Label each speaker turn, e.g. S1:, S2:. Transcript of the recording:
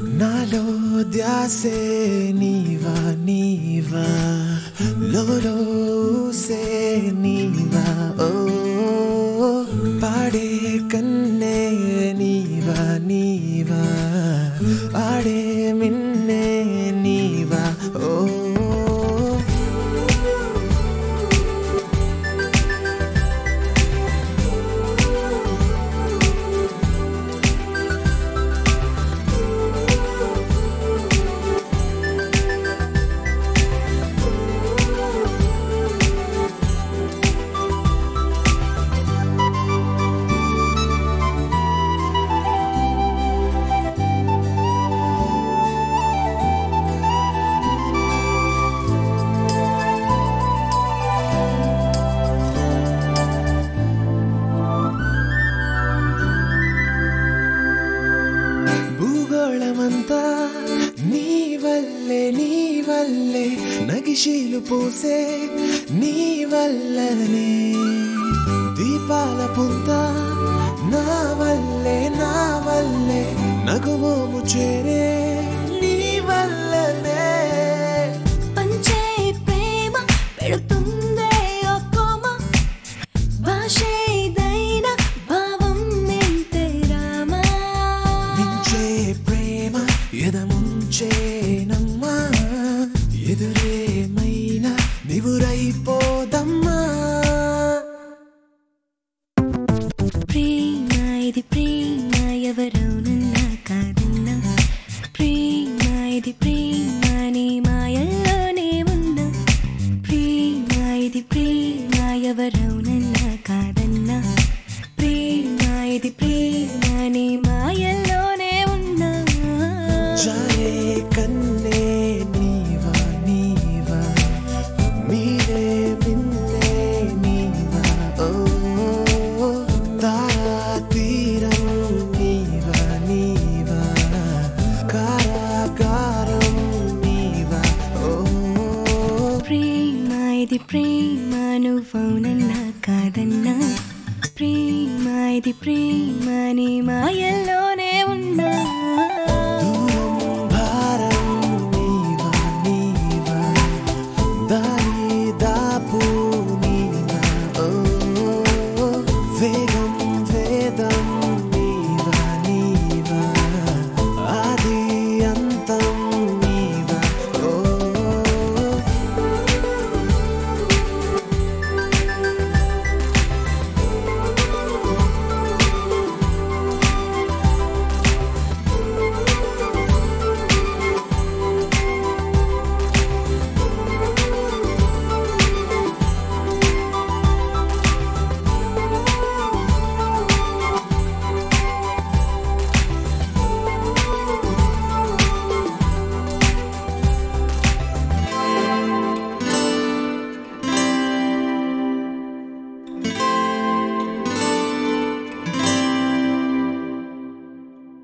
S1: నాలో ధ్యాసే నీవా నీవా లోలో ఊసే నీవా ఓ పాడే కన్నే నీవా నీవా ఆడే మిన్నే నీవా ఓ భూగోళమంతా నీ వల్లే నీ వల్లే నగిశీలు పూసే నీ వల్లనే దీపాల పుంత నా వల్లే నా వల్లే నగుమోము చేరే నీ వల్లనే
S2: పంచే ప్రేమ పెడుతుందే ఓ కోమ భాషేదైనా భావం నింతే రామా
S1: మించే ప్రేమ ఎదముంచేనమ్మా ఎదురేమైనా నివురైపోదమ్మా
S2: ప్రేమ ఇది ప్రేమ ఎవరవునన్నా కాదన్నా ప్రేమ ఇది ప్రేమ నీ మాయల్లోనే ఉన్నా ప్రేమ ఇది ప్రేమ ఎవరవునన్నా కాదన్నా ప్రేమ ఇది ప్రేమ నీ మాయల్లోనే ఉన్నా
S1: జారే కన్నే నీవా నీవా మీరే మిన్నే నీవా ఓ తారా తీరం నీవా నీవా కారాగారం నీవా ఓ
S2: ప్రేమ ఇది ప్రేమ నువ్వు